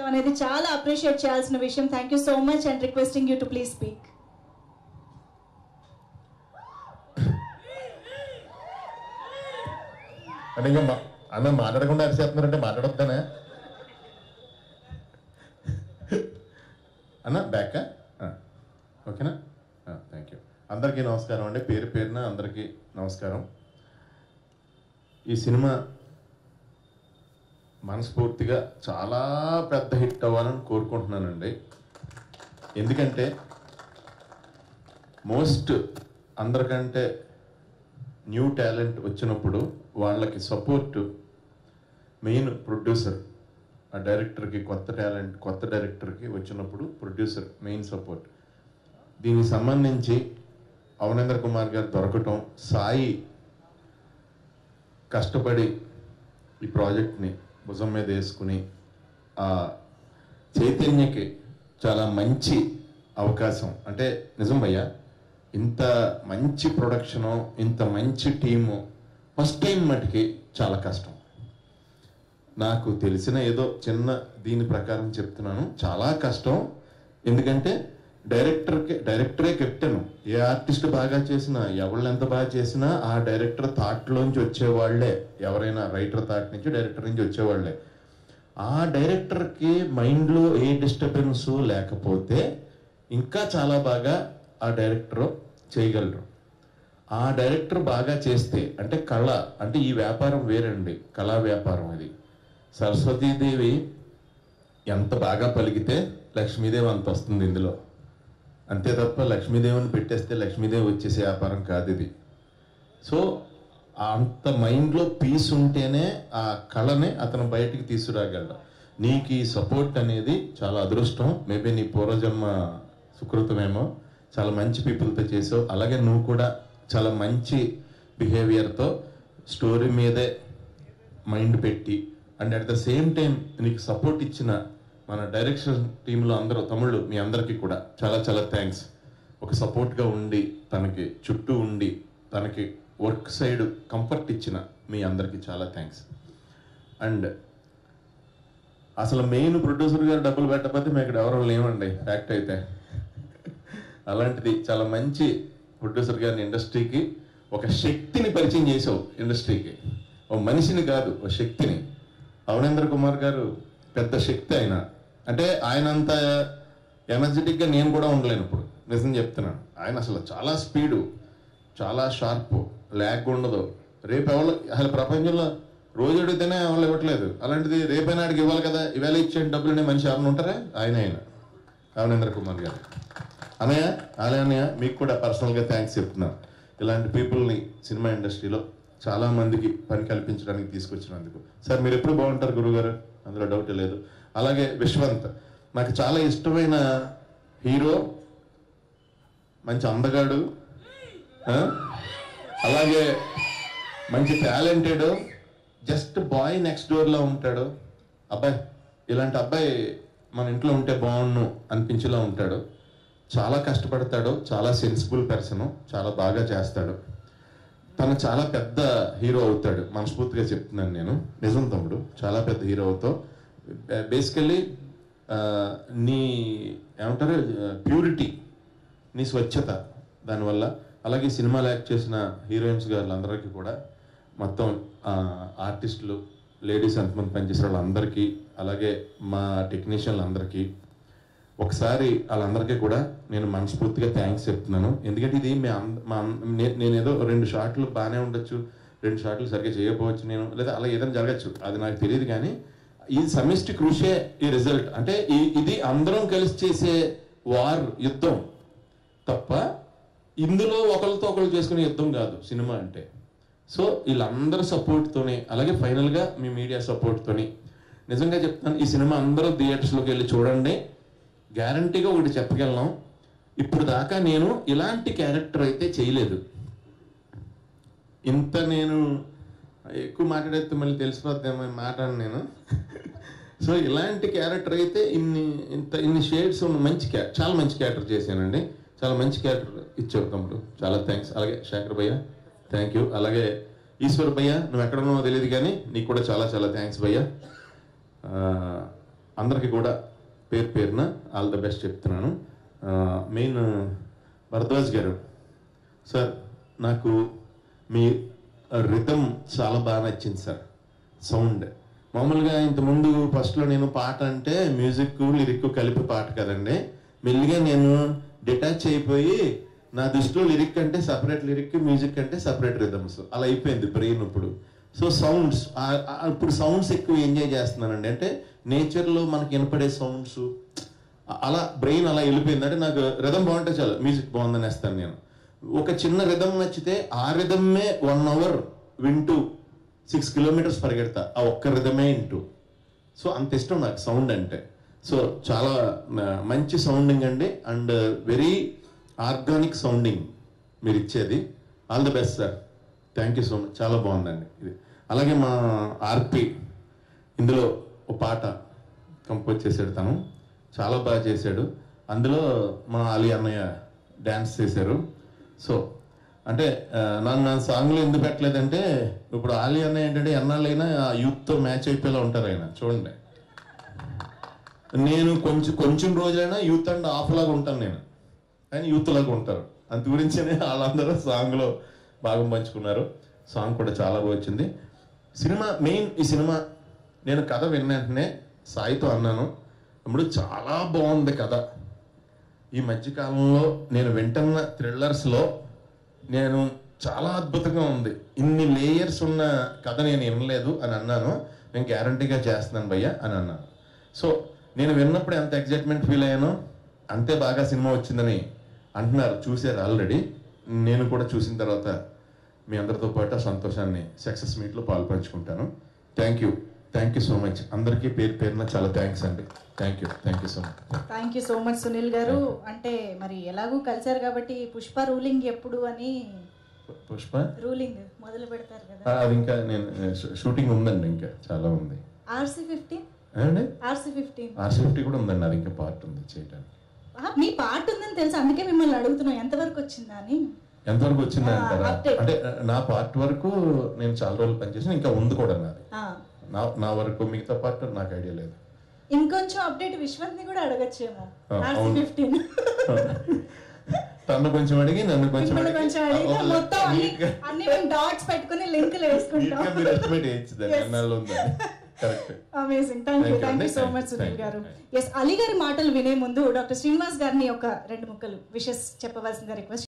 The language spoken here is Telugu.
చూపించడం అనేది చాలా అప్రిషియేట్ చేయాల్సిన విషయం thank you so much and requesting you to please speak అంటే ఇంకా మా- అన్న మాట్లాడకుండా అరిచేస్తున్నారంటే మాట్లాడొద్దానే అన్న బ్యాక్ ఓకేనా థ్యాంక్ యూ అందరికీ నమస్కారం అండి పేరు పేరున అందరికీ నమస్కారం ఈ సినిమా మనస్ఫూర్తిగా చాలా పెద్ద హిట్ అవ్వాలని కోరుకుంటున్నానండి ఎందుకంటే మోస్ట్ అందరికంటే న్యూ టాలెంట్ వచ్చినప్పుడు వాళ్ళకి సపోర్ట్ మెయిన్ ప్రొడ్యూసర్ ఆ డైరెక్టర్కి కొత్త టాలెంట్ కొత్త డైరెక్టర్కి వచ్చినప్పుడు ప్రొడ్యూసర్ మెయిన్ సపోర్ట్ దీనికి సంబంధించి అవనేంద్ర కుమార్ గారు దొరకటం సాయి కష్టపడి ఈ ప్రాజెక్ట్ని భుజం మీద వేసుకుని ఆ చైతన్యకి చాలా మంచి అవకాశం అంటే నిజం భయ్యా ఇంత మంచి ప్రొడక్షను ఇంత మంచి టీము ఫస్ట్ టైం మటుకి చాలా కష్టం నాకు తెలిసిన ఏదో చిన్న దీని ప్రకారం చెప్తున్నాను చాలా కష్టం ఎందుకంటే డైరెక్టర్కి డైరెక్టరే కెప్టెన్ ఏ ఆర్టిస్ట్ బాగా చేసినా ఎవళ్ళు ఎంత బాగా చేసినా ఆ డైరెక్టర్ థాట్లోంచి వచ్చేవాళ్లే ఎవరైనా రైటర్ థాట్ నుంచి డైరెక్టర్ నుంచి వచ్చేవాళ్లే ఆ డైరెక్టర్కి మైండ్లో ఏ డిస్టర్బెన్స్ లేకపోతే ఇంకా చాలా బాగా ఆ డైరెక్టర్ చేయగలరు ఆ డైరెక్టర్ బాగా చేస్తే అంటే కళ అంటే ఈ వ్యాపారం వేరండి కళా వ్యాపారం అది సరస్వతీదేవి ఎంత బాగా పలికితే లక్ష్మీదేవి అంత వస్తుంది ఇందులో అంతే తప్ప లక్ష్మీదేవిని పెట్టేస్తే లక్ష్మీదేవి వచ్చేసే వ్యాపారం కాదు ఇది సో అంత మైండ్లో పీస్ ఉంటేనే ఆ కళని అతను బయటికి తీసుకురాగలడు నీకు ఈ సపోర్ట్ అనేది చాలా అదృష్టం మేబీ నీ పూర్వజన్మ సుకృతమేమో చాలా మంచి పీపుల్తో చేసావు అలాగే నువ్వు కూడా చాలా మంచి బిహేవియర్తో స్టోరీ మీదే మైండ్ పెట్టి and at the same time నీకు సపోర్ట్ ఇచ్చిన మన డైరెక్షన్ టీంలో అందరూ తమ్ముళ్ళు మీ అందరికీ కూడా చాలా చాలా థ్యాంక్స్ ఒక సపోర్ట్గా ఉండి తనకి చుట్టూ ఉండి తనకి వర్క్ సైడ్ కంఫర్ట్ ఇచ్చిన మీ అందరికీ చాలా థ్యాంక్స్ అండ్ అసలు మెయిన్ ప్రొడ్యూసర్ గారు డబ్బులు పెట్టకపోతే మేము ఇక్కడ ఎవరు లేమండి ఫ్యాక్ట్ అయితే అలాంటిది చాలా మంచి ప్రొడ్యూసర్ గారిని ఇండస్ట్రీకి ఒక శక్తిని పరిచయం చేసావు ఇండస్ట్రీకి ఓ మనిషిని కాదు ఓ శక్తిని అవనేంద్ర కుమార్ గారు పెద్ద శక్తి ఆయన అంటే ఆయన అంత ఎనర్జెటిక్గా నేను కూడా ఉండలేను ఇప్పుడు నిజం చెప్తున్నాను ఆయన అసలు చాలా స్పీడు చాలా షార్ప్ ల్యాగ్ ఉండదు రేపు ఎవరు అసలు ప్రపంచంలో రోజు అడిగితేనే ఎవరు ఇవ్వట్లేదు అలాంటిది రేపైనా ఆడికి ఇవ్వాలి కదా ఇవాళ ఇచ్చే డబ్బులు మనిషి ఎవరిని ఉంటారా ఆయన ఆయన అవనేంద్ర కుమార్ గారు అన్నయ్య అలే అన్నయ్య మీకు కూడా పర్సనల్గా థ్యాంక్స్ చెప్తున్నాను ఇలాంటి పీపుల్ని సినిమా ఇండస్ట్రీలో చాలా మందికి పని కల్పించడానికి తీసుకొచ్చినందుకు సార్ మీరు ఎప్పుడు బాగుంటారు గురుగారు అందులో డౌట్ లేదు అలాగే విశ్వంత్ నాకు చాలా ఇష్టమైన హీరో మంచి అందగాడు ఆ? అలాగే మంచి టాలెంటెడ్ జస్ట్ బాయ్ నెక్స్ట్ డోర్లో ఉంటాడు అబ్బాయి ఇలాంటి అబ్బాయి మన ఇంట్లో ఉంటే బాగుండు అనిపించేలా ఉంటాడు చాలా కష్టపడతాడు చాలా సెన్సిబుల్ పర్సన్ చాలా బాగా చేస్తాడు తను చాలా పెద్ద హీరో అవుతాడు మనస్ఫూర్తిగా చెప్తున్నాను నేను నిజం తమ్ముడు చాలా పెద్ద హీరో అవుతావు బేసికల్లీ నీ ఏమంటారు ప్యూరిటీ నీ స్వచ్ఛత దానివల్ల అలాగే సినిమాలు యాక్ట్ చేసిన హీరోయిన్స్ గారులందరికీ కూడా మొత్తం ఆర్టిస్టులు లేడీస్ ఎంతమంది పనిచేసే వాళ్ళందరికీ అలాగే మా టెక్నీషియన్లందరికీ ఒకసారి వాళ్ళందరికీ కూడా నేను మనస్ఫూర్తిగా థ్యాంక్స్ చెప్తున్నాను ఎందుకంటే ఇది మీ అంద మా అంద- నే- నేను ఏదో రెండు షాట్లు బాగానే ఉండొచ్చు రెండు షాట్లు సరిగ్గా చేయకపోవచ్చు నేను లేదా అలా ఏదైనా జరగచ్చు అది నాకు తెలియదు కానీ ఈ సమిష్టి కృషే ఈ రిజల్ట్ అంటే ఈ- ఇది అందరం కలిసి చేసే వార్ యుద్ధం తప్ప ఇందులో ఒకరితో ఒకరు చేసుకునే యుద్ధం కాదు సినిమా అంటే సో వీళ్ళందరి సపోర్ట్తోనే అలాగే ఫైనల్గా మీ మీడియా సపోర్ట్తోని నిజంగా చెప్తాను ఈ సినిమా అందరూ థియేటర్స్లోకి వెళ్ళి చూడండి గ్యారంటీగా ఒకటి చెప్పగలను ఇప్పుడు దాకా నేను ఇలాంటి క్యారెక్టర్ అయితే చేయలేదు ఇంత నేను ఎక్కువ మాట్లాడేస్తే మళ్ళీ తెలిసిపోద్దేమో ఈ మాట అని నేను సో ఇలాంటి క్యారెక్టర్ అయితే ఇన్ని ఇంత ఇన్ని షేడ్స్ ఉన్న మంచి క్యా చాలా మంచి క్యారెక్టర్ చేశానండి చాలా మంచి క్యారెక్టర్ ఇచ్చావు తమ్ముడు చాలా థ్యాంక్స్ అలాగే శేఖర్ భయ్య థ్యాంక్ యూ అలాగే ఈశ్వర్ భయ్య నువ్వు ఎక్కడ ఉన్నావో తెలియదు కానీ నీకు కూడా చాలా చాలా థ్యాంక్స్ భయ్య ఆ, అందరికీ కూడా పేరు పేరున ఆల్ ద బెస్ట్ చెప్తున్నాను మెయిన్ భరద్వాజ్ గారు సార్ నాకు మీ రిథమ్ చాలా బాగా నచ్చింది సార్ సౌండ్ మామూలుగా ఇంతకుముందు ఫస్ట్లో నేను పాట అంటే మ్యూజిక్ లిరిక్ కలిపి పాట కదండి మెల్లిగా నేను డిటాచ్ అయిపోయి నా దృష్టిలో లిరిక్ అంటే సపరేట్ లిరిక్ మ్యూజిక్ అంటే సపరేట్ రిథమ్స్ అలా అయిపోయింది బ్రెయిన్ ఇప్పుడు సో సౌండ్స్ ఇప్పుడు సౌండ్స్ ఎక్కువ ఎంజాయ్ చేస్తున్నానండి అంటే నేచర్లో మనకి వినపడే సౌండ్స్ అలా బ్రెయిన్ అలా వెళ్ళిపోయింది అంటే నాకు రిధం బాగుంటే చాలు మ్యూజిక్ బాగుందని వేస్తాను నేను ఒక చిన్న రిధం నచ్చితే ఆ రిధమ్మే వన్ అవర్ వింటూ సిక్స్ కిలోమీటర్స్ పరిగెడతా ఆ ఒక్క రిధమే ఇంటూ సో అంత ఇష్టం నాకు సౌండ్ అంటే సో చాలా ఆ, మంచి సౌండింగ్ అండి అండ్ వెరీ ఆర్గానిక్ సౌండింగ్ మీరు ఇచ్చేది all the best sir thank you so much చాలా బాగుందండి ఇది అలాగే మా ఆర్పి ఇందులో ఒక పాట కంపోజ్ చేశాడు తను చాలా బాగా చేశాడు అందులో మా అలీ అన్నయ్య డ్యాన్స్ చేశారు సో అంటే ఆ, నన్ను నా సాంగ్లో ఎందుకు పెట్టలేదంటే ఇప్పుడు ఆలీ అన్నయ్య ఏంటంటే ఎన్నాళ్ళైనా ఆ యూత్తో మ్యాచ్ అయిపోయేలా ఉంటారు ఆయన చూడండి నేను కొంచెం కొంచెం రోజైనా యూత్ అండ్ ఆఫ్ లాగా ఉంటాను నేను ఆయన యూత్ లాగా ఉంటారు అందు గురించనే వాళ్ళందరూ సాంగ్లో భాగం పంచుకున్నారు సాంగ్ కూడా చాలా బాగా వచ్చింది సినిమా మెయిన్ ఈ సినిమా నేను కథ విన్న వెంటనే సాయితో అన్నాను ఇప్పుడు చాలా బాగుంది కథ ఈ మధ్యకాలంలో నేను వింటున్న థ్రిల్లర్స్లో నేను చాలా అద్భుతంగా ఉంది ఇన్ని లేయర్స్ ఉన్న కథ నేను వినలేదు అని అన్నాను నేను గ్యారంటీగా చేస్తున్నాను భయ్య అని అన్నాను సో నేను విన్నప్పుడు ఎంత ఎగ్జైట్మెంట్ ఫీల్ అయ్యానో అంతే బాగా సినిమా వచ్చిందని అంటున్నారు చూశారు ఆల్రెడీ నేను కూడా చూసిన తర్వాత మీ అందరితో పాటు ఆ సంతోషాన్ని సక్సెస్ మీట్లో పాల్పంచుకుంటాను thank you thank you so much అందరికీ పేరు పేరున చాలా థ్యాంక్స్ అండి thank you thank you so much thank you so much Sunil గారు అంటే మరి ఎలాగూ కలిశారు కాబట్టి పుష్ప రూలింగ్ ఎప్పుడు అని పుష్ప రూలింగ్ మొదలు పెడతారు కదా ఆ, అది ఇంకా నేను షూ- షూటింగ్ ఉందండి ఇంకా చాలా ఉంది ఆర్సీ ఫిఫ్టీన్ ఏమండి ఆర్సీ ఫిఫ్టీన్ ఆర్ సేఫ్టీ కూడా ఉందండి అది ఇంకా పార్ట్ ఉంది చేయడానికి మీ పాట ఉందని తెలుసు అందుకే మిమ్మల్ని అడుగుతున్నాం ఎంతవరకు వచ్చిందా అని ఎంతవరకు వచ్చింది ఆ, అంటారా update. అంటే నా పార్ట్ వరకు నేను చాలా రోజులు పనిచేసిన ఇంకా ఉంది కూడా నాది ఆ, నా నా వరకు మిగతా పార్ట్ నాకు ఐడియా లేదు ఇంకొంచెం అప్డేట్ విశ్వంత్ ని కూడా అడగచ్చేమో ఆ, ఆర్సీ అవును. ఫిఫ్టీన్ తను కొంచెం అడిగి నన్ను కొంచెం మిమ్మల్ని అడిగి కొంచెం అడిగితే ఆ, మొత్తం అన్ని neat గా- అన్ని మేము డాట్స్ పెట్టుకుని లింకులు neat వేసుకుంటాం గా మీరు ఎస్టిమేట్ చేయొచ్చు Yes. ఎన్నాళ్ళు ఉందని correct amazing thank you Thank you thank you అండి. So Thank much you. Sunil Thank you. గారు Thank ఎస్ అలీ గారి మాటలు వినే ముందు డాక్టర్ శ్రీనివాస్ గారిని ఒక రెండు ముక్కలు విషెస్ చెప్పవలసిందిగా రిక్వెస్ట్